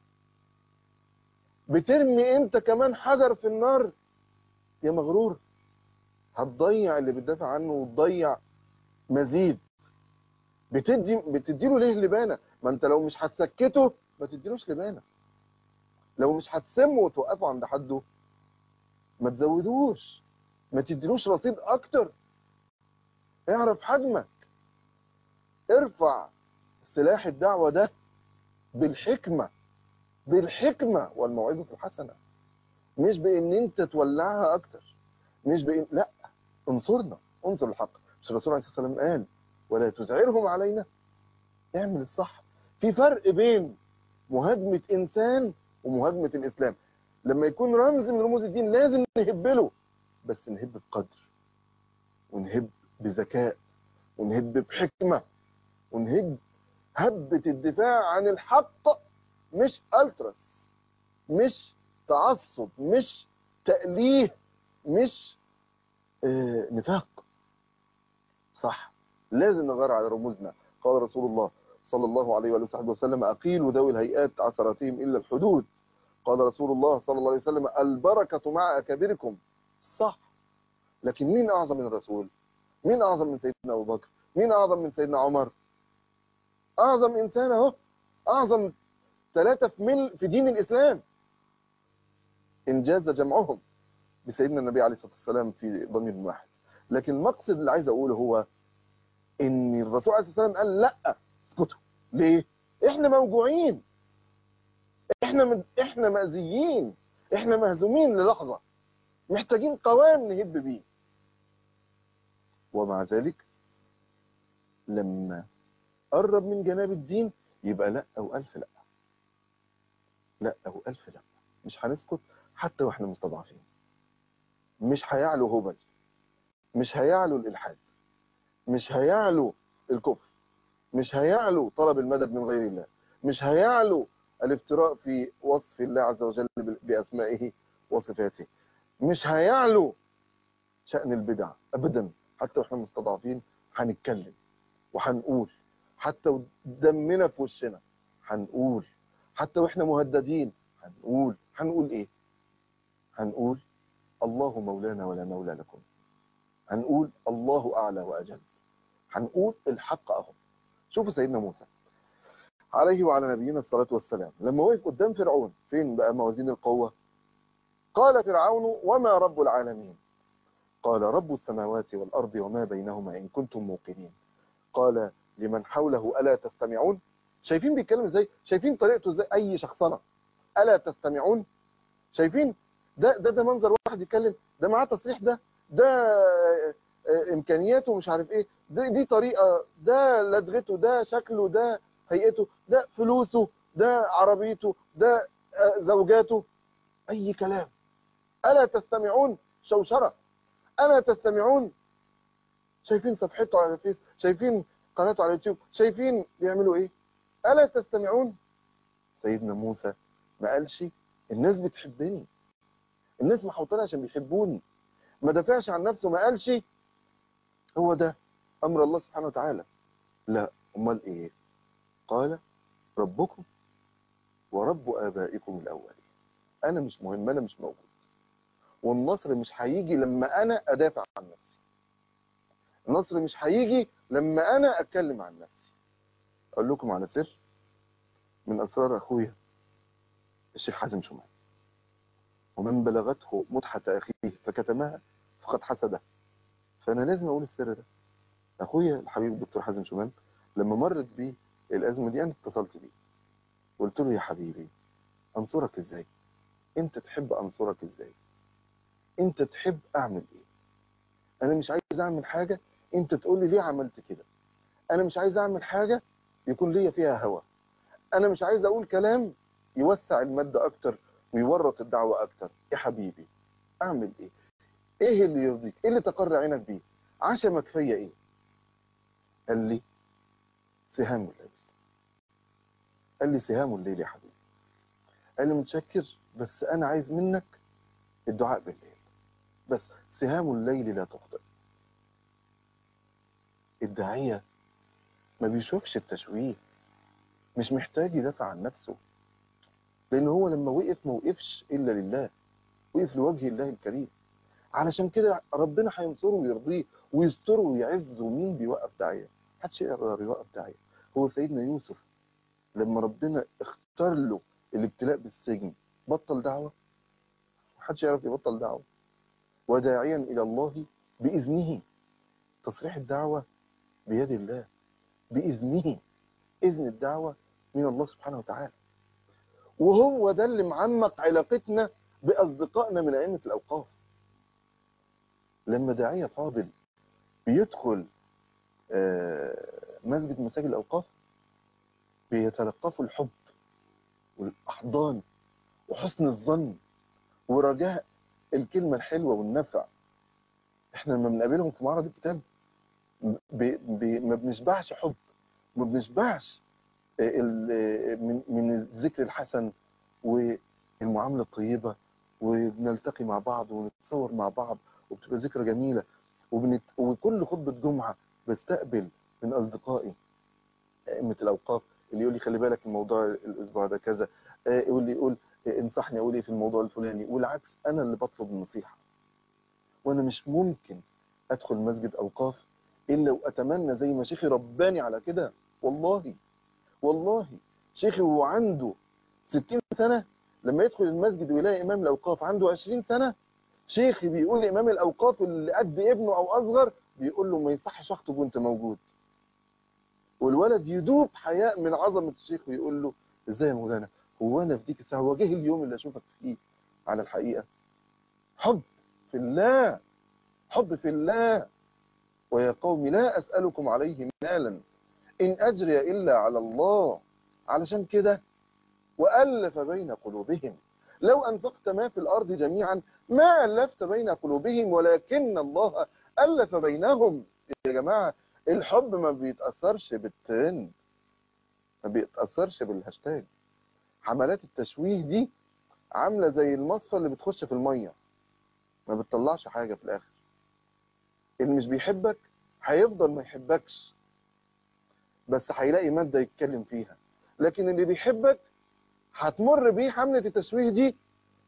بترمي انت كمان حجر في النار يا مغرور هتضيع اللي بتدافع عنه وتضيع مزيد بتدي بتديله ليه لبانه ما انت لو مش هتسكته ما تديلوش لبانه لو مش هتسمه وتوقفه عند حده ما تزودوش ما تديلوش رصيد اكتر اعرف حجمك ارفع سلاح الدعوة ده بالحكمة بالحكمة والموعظة الحسنة مش بان انت تولعها اكتر مش بان لا انصرنا انصر الحق مش الرسول عليه الصلاة والسلام قال ولا تزعرهم علينا اعمل الصح في فرق بين مهاجمة انسان ومهاجمة الاسلام لما يكون رمز من رموز الدين لازم نهب له بس نهب بقدر ونهب بذكاء ونهب بحكمة ونهب هبة الدفاع عن الحق مش التراس مش تعصب مش تأليه مش آه نفاق صح لازم نغير على رموزنا قال رسول الله صلى الله عليه وآله وصحبه وسلم أقيلوا ذوي الهيئات عثراتهم إلا الحدود قال رسول الله صلى الله عليه وسلم البركة مع أكابركم صح لكن مين أعظم من الرسول مين أعظم من سيدنا أبو بكر مين أعظم من سيدنا عمر أعظم إنسان أهو أعظم ثلاثة في, مل في دين الإسلام إنجاز جمعهم بسيدنا النبي عليه الصلاة والسلام في ضمير واحد لكن المقصد اللي عايز أقوله هو إن الرسول عليه الصلاة والسلام قال لا اسكتوا ليه؟ إحنا موجوعين إحنا من إحنا مأذيين إحنا مهزومين للحظة محتاجين قوام نهب بيه ومع ذلك لما قرب من جناب الدين يبقى لا او الف لا لا او الف لا مش هنسكت حتى واحنا مستضعفين مش هيعلو هبل مش هيعلو الالحاد مش هيعلو الكفر مش هيعلو طلب المدد من غير الله مش هيعلو الافتراء في وصف الله عز وجل باسمائه وصفاته مش هيعلو شأن البدع ابدا حتى واحنا مستضعفين هنتكلم وهنقول حتى دمنا في وشنا هنقول حتى واحنا مهددين هنقول هنقول ايه هنقول الله مولانا ولا مولى لكم هنقول الله اعلى واجل هنقول الحق اهو شوفوا سيدنا موسى عليه وعلى نبينا الصلاة والسلام لما وقف قدام فرعون فين بقى موازين القوة قال فرعون وما رب العالمين قال رب السماوات والأرض وما بينهما إن كنتم موقنين قال لمن حوله ألا تستمعون شايفين بيتكلم ازاي شايفين طريقته ازاي أي شخصنة ألا تستمعون شايفين ده ده ده منظر واحد يتكلم ده معاه تصريح ده ده إمكانياته مش عارف إيه دي, دي طريقة ده لدغته ده شكله ده هيئته ده فلوسه ده عربيته ده زوجاته أي كلام ألا تستمعون شوشرة ألا تستمعون شايفين صفحته على الفيس شايفين قناته على اليوتيوب شايفين بيعملوا إيه ألا تستمعون سيدنا موسى ما قالش الناس بتحبني الناس محوطاني عشان بيحبوني ما دافعش عن نفسه ما قالش هو ده أمر الله سبحانه وتعالى لا أمال إيه قال ربكم ورب آبائكم الأولين أنا مش مهم أنا مش موجود والنصر مش هيجي لما أنا أدافع عن نفسي النصر مش هيجي لما أنا أتكلم عن نفسي أقول لكم على سر من أسرار أخويا الشيخ حازم شمال ومن بلغته مدحة أخيه فكتمها فقد حسده فأنا لازم أقول السر ده أخويا الحبيب الدكتور حازم شمال لما مرت بيه الأزمة دي أنا اتصلت بيه قلت له يا حبيبي أنصرك إزاي أنت تحب أنصرك إزاي أنت تحب أعمل إيه أنا مش عايز أعمل حاجة أنت تقول لي ليه عملت كده أنا مش عايز أعمل حاجة يكون ليا فيها هوا أنا مش عايز أقول كلام يوسع المادة أكتر ويورط الدعوة أكتر يا حبيبي أعمل إيه إيه اللي يرضيك إيه اللي تقر عينك بيه عشمك فيا إيه قال لي سهام الليل قال لي سهام الليل يا حبيبي قال لي متشكر بس أنا عايز منك الدعاء بالليل بس سهام الليل لا تخطئ الداعية ما بيشوفش التشويه مش محتاج يدافع عن نفسه لأن هو لما وقف ما وقفش إلا لله وقف لوجه الله الكريم علشان كده ربنا هينصره ويرضيه ويستره ويعزه مين بيوقف داعية محدش يقدر يوقف داعية هو سيدنا يوسف لما ربنا اختار له الابتلاء بالسجن بطل دعوة محدش يعرف يبطل دعوة وداعيا إلى الله بإذنه تصريح الدعوة بيد الله بإذنه إذن الدعوة من الله سبحانه وتعالى وهو ده اللي معمق علاقتنا بأصدقائنا من أئمة الأوقاف لما داعية فاضل بيدخل مسجد مساجد الأوقاف بيتلقفوا الحب والأحضان وحسن الظن ورجاء الكلمة الحلوة والنفع احنا لما بنقابلهم في معرض الكتاب بي بي ما بنشبعش حب ما بنشبعش من من الذكر الحسن والمعاملة الطيبة وبنلتقي مع بعض ونتصور مع بعض وبتبقى ذكرى جميلة وبنت... وكل خطبة جمعة بستقبل من أصدقائي أئمة الأوقاف اللي يقول لي خلي بالك الموضوع الأسبوع ده كذا واللي يقول انصحني أقول إيه في الموضوع الفلاني والعكس أنا اللي بطلب النصيحة وأنا مش ممكن أدخل مسجد أوقاف إلا وأتمنى زي ما شيخي رباني على كده والله والله شيخي وهو عنده 60 سنة لما يدخل المسجد ويلاقي إمام الأوقاف عنده 20 سنة شيخي بيقول لإمام الأوقاف اللي قد ابنه أو أصغر بيقول له ما يصحش أخطب وأنت موجود والولد يدوب حياء من عظمة الشيخ ويقول له إزاي يا مولانا هو أنا في ديك الساعة هو جه اليوم اللي أشوفك فيه على الحقيقة حب في الله حب في الله ويا قوم لا أسألكم عليه مالا إن أجري إلا على الله علشان كده وألف بين قلوبهم لو أنفقت ما في الأرض جميعا ما ألفت بين قلوبهم ولكن الله ألف بينهم يا جماعة الحب ما بيتأثرش بالترند ما بيتأثرش بالهاشتاج حملات التشويه دي عاملة زي المصفى اللي بتخش في المية ما بتطلعش حاجة في الآخر اللي مش بيحبك هيفضل ما يحبكش بس هيلاقي مادة يتكلم فيها لكن اللي بيحبك هتمر بيه حملة التشويه دي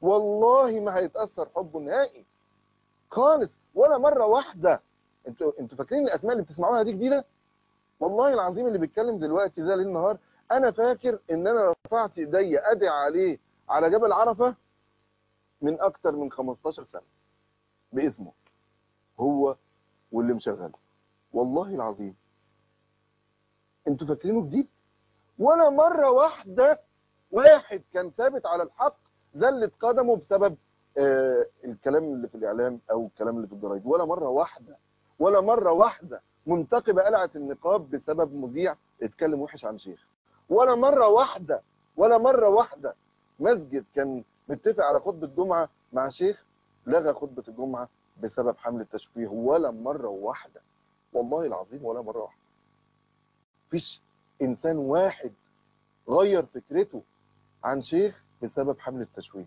والله ما هيتاثر حبه نهائي خالص ولا مره واحده انتوا انتوا فاكرين الاسماء اللي بتسمعوها دي جديده والله العظيم اللي بيتكلم دلوقتي ده ليل نهار انا فاكر ان انا رفعت ايدي ادعي عليه على جبل عرفه من اكتر من 15 سنه باسمه هو واللي مشغله والله العظيم انتوا فاكرينه جديد ولا مره واحده واحد كان ثابت على الحق ذلت قدمه بسبب آه الكلام اللي في الاعلام او الكلام اللي في الجرايد ولا مره واحده ولا مره واحده منتقبه قلعت النقاب بسبب مذيع اتكلم وحش عن شيخ ولا مره واحده ولا مره واحده مسجد كان متفق على خطبه جمعه مع شيخ لغى خطبه الجمعه بسبب حمله تشويه ولا مره واحده والله العظيم ولا مره واحده مفيش انسان واحد غير فكرته عن شيخ بسبب حمله تشويه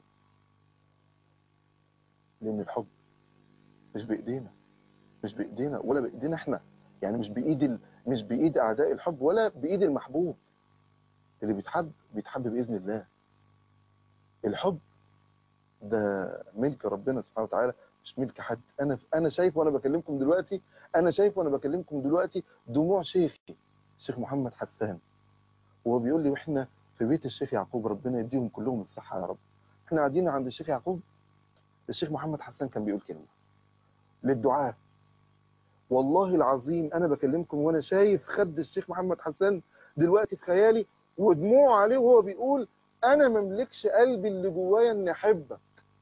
لان الحب مش بايدينا مش بايدينا ولا بايدينا احنا يعني مش بايد ال... مش بايد اعداء الحب ولا بايد المحبوب اللي بيتحب بيتحب باذن الله الحب ده ملك ربنا سبحانه وتعالى مش ملك حد انا انا شايف وانا بكلمكم دلوقتي انا شايف وانا بكلمكم دلوقتي دموع شيخي الشيخ محمد حسان وهو بيقول لي واحنا في بيت الشيخ يعقوب ربنا يديهم كلهم الصحه يا رب احنا قاعدين عند الشيخ يعقوب الشيخ محمد حسان كان بيقول كلمه للدعاء والله العظيم انا بكلمكم وانا شايف خد الشيخ محمد حسان دلوقتي في خيالي ودموع عليه وهو بيقول انا مملكش قلبي اللي جوايا اني احبك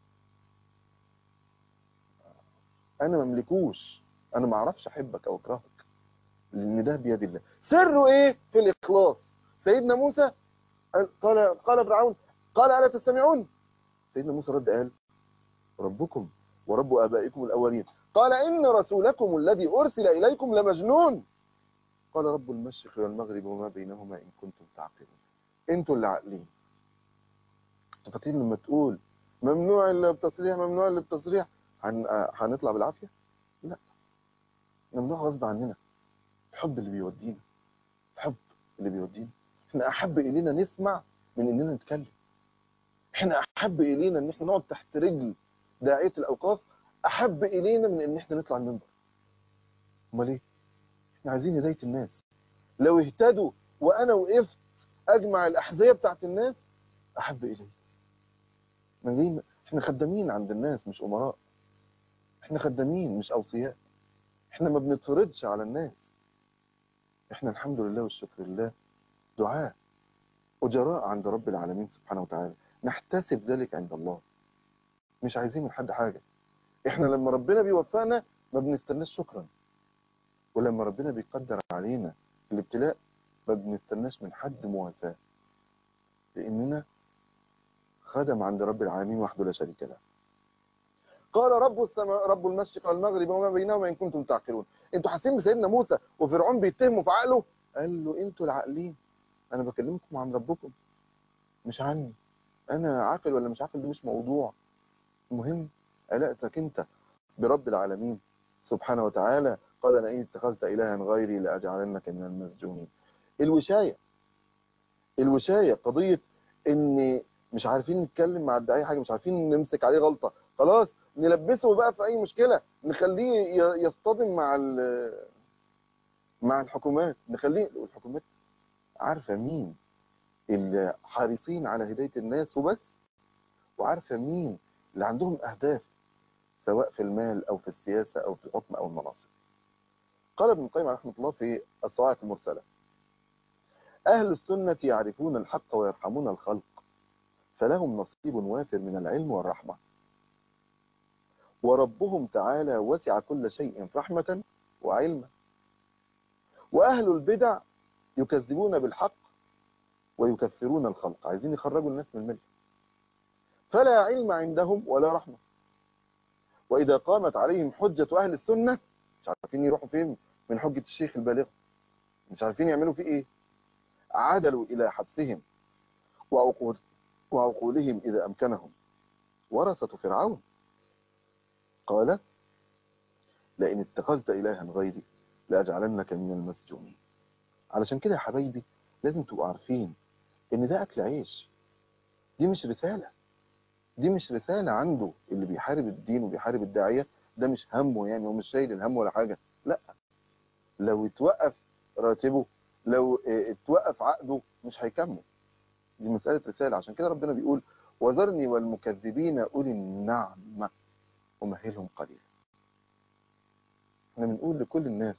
انا مملكوش انا ما اعرفش احبك او اكرهك لان ده بيد الله سره ايه في الاخلاص سيدنا موسى قال قال فرعون قال الا تستمعون سيدنا موسى رد قال ربكم ورب ابائكم الاولين قال ان رسولكم الذي ارسل اليكم لمجنون قال رب المشرق والمغرب وما بينهما ان كنتم تعقلون انتوا اللي عاقلين انتوا فاكرين لما تقول ممنوع الا بتصريح ممنوع الا بتصريح هن... هنطلع بالعافيه لا ممنوع غصب عننا الحب اللي بيودينا الحب اللي بيودينا احنا احب الينا نسمع من اننا نتكلم احنا احب الينا ان احنا نقعد تحت رجل داعيه الاوقاف احب الينا من ان احنا نطلع المنبر امال ايه احنا عايزين هدايه الناس لو اهتدوا وانا وقفت اجمع الاحذيه بتاعت الناس احب الي احنا جايين احنا خدامين عند الناس مش امراء احنا خدامين مش اوصياء احنا ما بنتفرضش على الناس احنا الحمد لله والشكر لله دعاء أجراء عند رب العالمين سبحانه وتعالى نحتسب ذلك عند الله مش عايزين من حد حاجة احنا لما ربنا بيوفقنا ما بنستناش شكرا ولما ربنا بيقدر علينا الابتلاء ما بنستناش من حد مواساة لأننا خدم عند رب العالمين وحده لا شريك له قال رب السماء رب المشرق والمغرب وما بينهما ان كنتم تعقلون انتوا حاسين بسيدنا موسى وفرعون بيتهموا في عقله قال له انتوا العاقلين انا بكلمكم عن ربكم مش عني انا عاقل ولا مش عاقل ده مش موضوع المهم علاقتك انت برب العالمين سبحانه وتعالى قال انا ان اتخذت الها غيري لاجعلنك من المسجونين الوشايه الوشايه قضيه ان مش عارفين نتكلم مع الداعيه حاجه مش عارفين نمسك عليه غلطه خلاص نلبسه بقى في اي مشكله نخليه يصطدم مع مع الحكومات نخليه الحكومات عارفه مين اللي حريصين على هدايه الناس وبس وعارفه مين اللي عندهم اهداف سواء في المال او في السياسه او في الحكم او المناصب قال ابن القيم رحمه الله في الصواعق المرسله اهل السنه يعرفون الحق ويرحمون الخلق فلهم نصيب وافر من العلم والرحمه وربهم تعالى وسع كل شيء رحمة وعلما وأهل البدع يكذبون بالحق ويكفرون الخلق عايزين يخرجوا الناس من الملة فلا علم عندهم ولا رحمة وإذا قامت عليهم حجة أهل السنة مش عارفين يروحوا فين من حجة الشيخ البالغ مش عارفين يعملوا فيه إيه عدلوا إلى حبسهم وعقول وعقولهم إذا أمكنهم ورثة فرعون قال لئن اتخذت إلها غيري لأجعلنك من المسجونين علشان كده يا حبايبي لازم تبقوا عارفين ان ده اكل عيش دي مش رسالة دي مش رسالة عنده اللي بيحارب الدين وبيحارب الداعية ده مش همه يعني هو مش شايل الهم ولا حاجة لا لو اتوقف راتبه لو اه، اتوقف عقده مش هيكمل دي مسألة رسالة عشان كده ربنا بيقول وذرني والمكذبين أولي النعمة ومهلهم قليلا احنا بنقول لكل الناس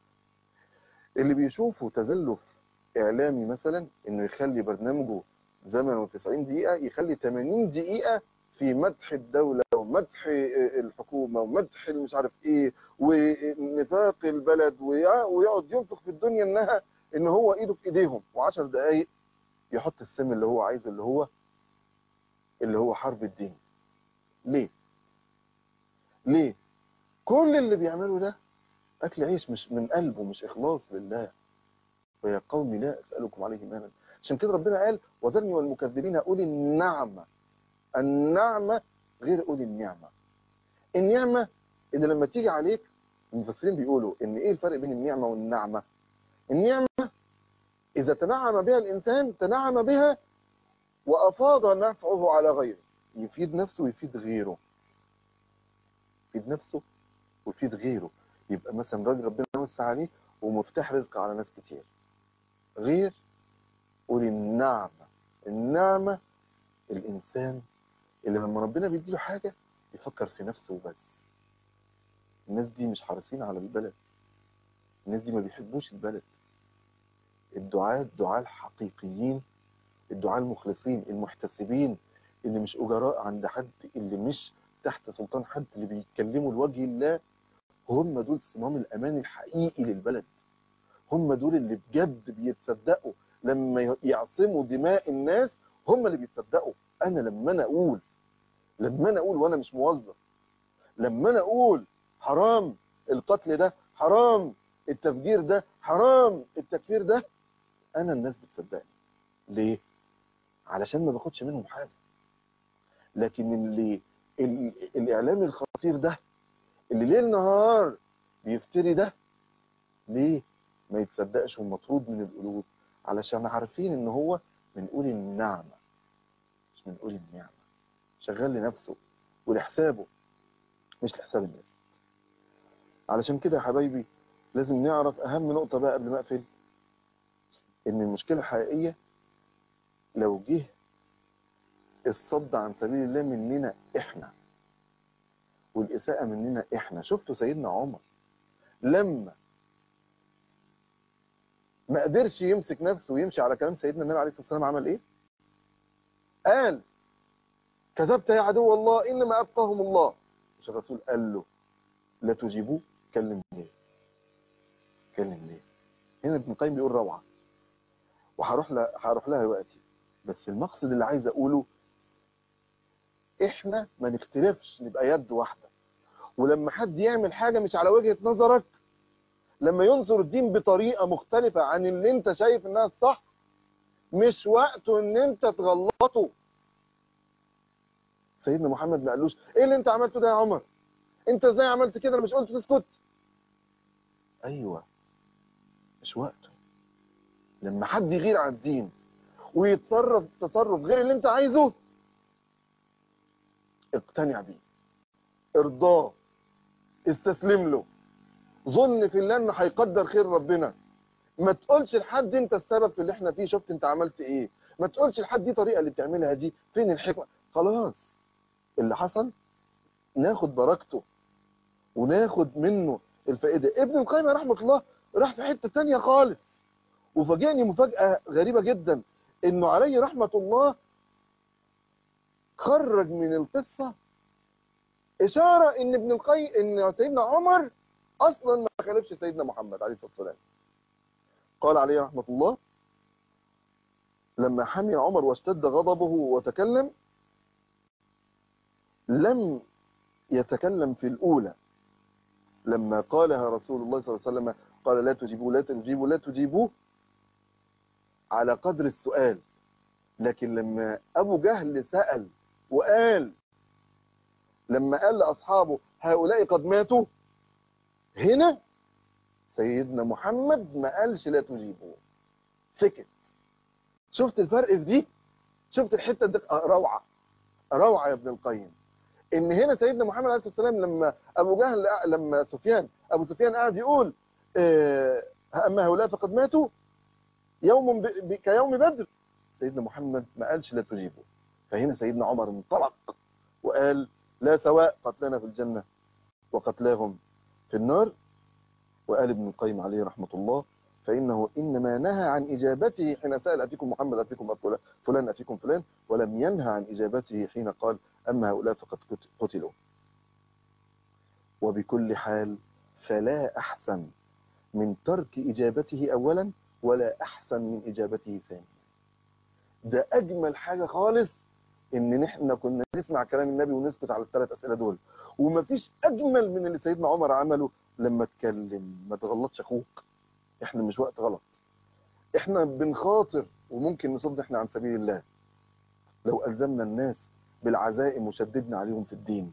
اللي بيشوفوا تزلف إعلامي مثلا إنه يخلي برنامجه زمنه 90 دقيقة يخلي 80 دقيقة في مدح الدولة ومدح اه، الحكومة ومدح مش عارف ايه ونفاق البلد ويع- ويقعد ينفق في الدنيا انها ان هو ايده في ايديهم وعشر دقايق يحط السم اللي هو عايزه اللي هو اللي هو حرب الدين ليه ليه كل اللي بيعمله ده اكل عيش مش من قلبه مش اخلاص لله ويا قوم لا اسالكم عليه مالا عشان كده ربنا قال وذرني والمكذبين اولي النعمه النعمه غير اولي النعمه النعمه ان لما تيجي عليك المفسرين بيقولوا ان ايه الفرق بين النعمه والنعمه النعمه اذا تنعم بها الانسان تنعم بها وافاض نفعه على غيره يفيد نفسه ويفيد غيره يفيد نفسه ويفيد غيره يبقى مثلا راجل ربنا وسع عليه ومفتاح رزق على ناس كتير غير قول النعمة النعمة الإنسان اللي لما ربنا بيديله حاجة يفكر في نفسه وبس الناس دي مش حريصين على البلد الناس دي ما بيحبوش البلد الدعاة الدعاة الحقيقيين الدعاة المخلصين المحتسبين اللي مش أجراء عند حد اللي مش تحت سلطان حد اللي بيتكلموا لوجه الله هم دول صمام الأمان الحقيقي للبلد هم دول اللي بجد بيتصدقوا لما يعصموا دماء الناس هم اللي بيتصدقوا أنا لما أنا أقول لما أنا أقول وأنا مش موظف لما أنا أقول حرام القتل ده حرام التفجير ده حرام التكفير ده أنا الناس بتصدقني ليه؟ علشان ما باخدش منهم حاجة لكن اللي ال- الإعلام الخطير ده اللي ليل نهار بيفتري ده ليه ما يتصدقش ومطرود من القلوب علشان عارفين ان هو من أولي النعمة مش من أولي النعمة شغال لنفسه ولحسابه مش لحساب الناس علشان كده يا حبايبي لازم نعرف أهم نقطة بقى قبل ما أقفل إن المشكلة الحقيقية لو جه الصد عن سبيل الله مننا إحنا والإساءة مننا إحنا شفتوا سيدنا عمر لما ما قدرش يمسك نفسه ويمشي على كلام سيدنا النبي عليه الصلاة والسلام عمل إيه؟ قال كذبت يا عدو الله إنما أبقاهم الله مش الرسول قال له لا تجيبوه كلم ليه كلم ليه هنا ابن القيم بيقول روعة وهروح لها هروح لها دلوقتي بس المقصد اللي عايز اقوله احنا ما نختلفش نبقى يد واحدة ولما حد يعمل حاجة مش على وجهة نظرك لما ينظر الدين بطريقة مختلفة عن اللي انت شايف انها الصح مش وقته ان انت تغلطه سيدنا محمد ما قالوش ايه اللي انت عملته ده يا عمر انت ازاي عملت كده انا مش قلت تسكت ايوه مش وقته لما حد يغير عن الدين ويتصرف تصرف غير اللي انت عايزه اقتنع بيه ارضاه استسلم له ظن في الله انه هيقدر خير ربنا ما تقولش لحد انت السبب في اللي احنا فيه شفت انت عملت ايه ما تقولش لحد دي طريقه اللي بتعملها دي فين الحكمه خلاص اللي حصل ناخد بركته وناخد منه الفائده ابن القيم رحمه الله راح في حته ثانيه خالص وفاجئني مفاجاه غريبه جدا انه عليه رحمه الله خرج من القصه اشاره ان ابن القيم ان سيدنا عمر اصلا ما خالفش سيدنا محمد عليه الصلاه والسلام قال عليه رحمه الله لما حمي عمر واشتد غضبه وتكلم لم يتكلم في الأولى لما قالها رسول الله صلى الله عليه وسلم قال لا تجيبوا لا تجيبوا لا تجيبوا على قدر السؤال لكن لما أبو جهل سأل وقال لما قال لأصحابه هؤلاء قد ماتوا هنا سيدنا محمد ما قالش لا تجيبوا سكت شفت الفرق في دي شفت الحتة دي روعة روعة يا ابن القيم ان هنا سيدنا محمد عليه الصلاة والسلام لما ابو جهل لما سفيان ابو سفيان قاعد يقول آه، اما هؤلاء فقد ماتوا يوم ب... ب... كيوم بدر سيدنا محمد ما قالش لا تجيبوا فهنا سيدنا عمر انطلق وقال لا سواء قتلنا في الجنة وقتلاهم في النار وقال ابن القيم عليه رحمة الله فإنه إنما نهى عن إجابته حين سأل أفيكم محمد أفيكم فلان- فلان أفيكم فلان ولم ينهى عن إجابته حين قال أما هؤلاء فقد قت- قتلوا وبكل حال فلا أحسن من ترك إجابته أولا ولا أحسن من إجابته ثانيا ده أجمل حاجة خالص إن نحن كنا نسمع كلام النبي ونسكت على الثلاث أسئلة دول ومفيش أجمل من اللي سيدنا عمر عمله لما اتكلم ما تغلطش أخوك إحنا مش وقت غلط إحنا بنخاطر وممكن نصد إحنا عن سبيل الله لو ألزمنا الناس بالعزائم وشددنا عليهم في الدين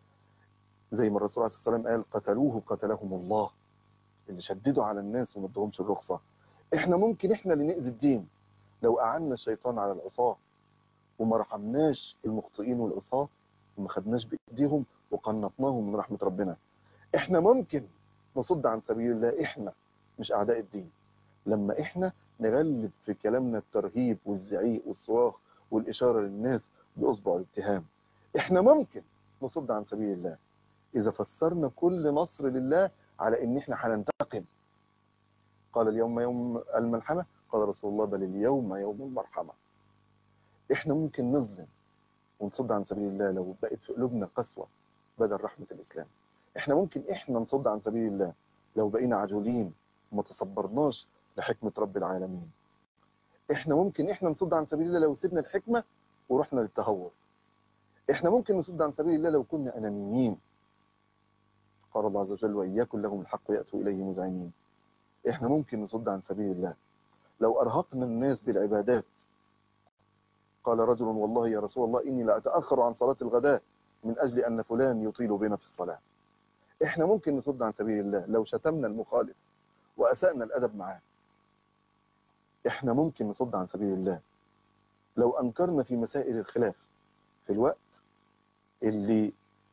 زي ما الرسول عليه الصلاة والسلام قال قتلوه قتلهم الله اللي شددوا على الناس وما ادهمش الرخصة احنا ممكن احنا اللي نأذي الدين لو أعنا الشيطان على العصاة وما رحمناش المخطئين والعصاة وما خدناش بإيديهم وقنطناهم من رحمة ربنا احنا ممكن نصد عن سبيل الله احنا مش أعداء الدين لما احنا نغلب في كلامنا الترهيب والزعيق والصراخ والإشارة للناس بأصبع الاتهام احنا ممكن نصد عن سبيل الله إذا فسرنا كل نصر لله على إن إحنا هننتقم قال اليوم يوم الملحمة قال رسول الله بل اليوم يوم المرحمة إحنا ممكن نظلم ونصد عن سبيل الله لو بقت في قلوبنا قسوة بدل رحمة الإسلام إحنا ممكن إحنا نصد عن سبيل الله لو بقينا عجولين وما تصبرناش لحكمة رب العالمين إحنا ممكن إحنا نصد عن سبيل الله لو سيبنا الحكمة ورحنا للتهور إحنا ممكن نصد عن سبيل الله لو كنا أنانيين قال الله عز وجل وإن يكن لهم الحق يأتوا إليه مذعنين إحنا ممكن نصد عن سبيل الله لو أرهقنا الناس بالعبادات قال رجل والله يا رسول الله إني لا أتأخر عن صلاة الغداء من أجل أن فلان يطيل بنا في الصلاة إحنا ممكن نصد عن سبيل الله لو شتمنا المخالف وأسأنا الأدب معاه إحنا ممكن نصد عن سبيل الله لو أنكرنا في مسائل الخلاف في الوقت اللي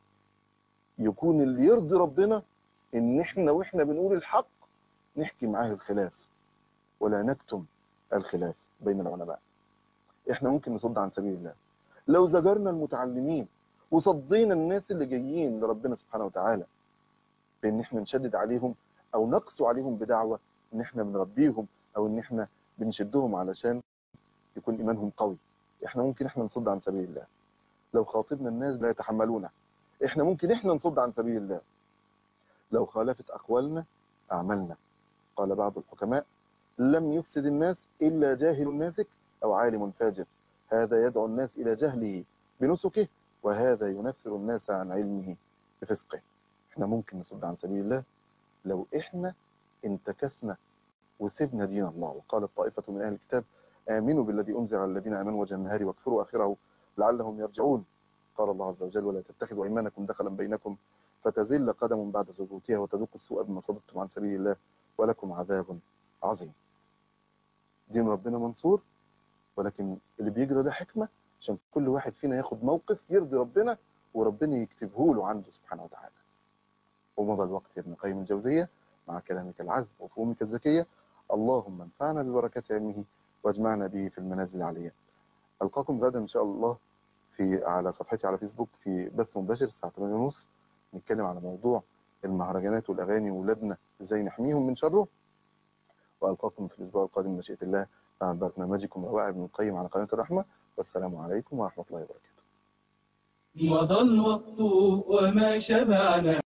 يكون اللي يرضي ربنا ان احنا واحنا بنقول الحق نحكي معاه الخلاف ولا نكتم الخلاف بين العلماء احنا ممكن نصد عن سبيل الله لو زجرنا المتعلمين وصدينا الناس اللي جايين لربنا سبحانه وتعالى بان احنا نشدد عليهم او نقسو عليهم بدعوة ان احنا بنربيهم او ان احنا بنشدهم علشان يكون ايمانهم قوي احنا ممكن احنا نصد عن سبيل الله لو خاطبنا الناس لا يتحملونه احنا ممكن احنا نصد عن سبيل الله لو خالفت اقوالنا اعمالنا قال بعض الحكماء لم يفسد الناس الا جاهل ناسك او عالم فاجر هذا يدعو الناس الى جهله بنسكه وهذا ينفر الناس عن علمه بفسقه احنا ممكن نصد عن سبيل الله لو احنا انتكسنا وسبنا دين الله وقالت طائفة من اهل الكتاب امنوا بالذي انزل على الذين امنوا وجه النهار واكفروا اخره لعلهم يرجعون قال الله عز وجل ولا تتخذوا ايمانكم دخلا بينكم فتزل قدم بعد ثبوتها وتذوقوا السوء بما صددتم عن سبيل الله ولكم عذاب عظيم دين ربنا منصور ولكن اللي بيجرى ده حكمة عشان كل واحد فينا ياخد موقف يرضي ربنا وربنا يكتبه له عنده سبحانه وتعالى ومضى الوقت يا ابن قيم الجوزية مع كلامك العذب وفهومك الذكية اللهم انفعنا ببركات علمه واجمعنا به في المنازل العليا ألقاكم غدا إن شاء الله في على صفحتي على فيسبوك في بث مباشر الساعة 8:30 نتكلم على موضوع المهرجانات والأغاني وولادنا إزاي نحميهم من شره وألقاكم في الأسبوع القادم مشيئة الله مع برنامجكم روائع ابن القيم على قناة الرحمة والسلام عليكم ورحمة الله وبركاته مضى الوقت وما شبعنا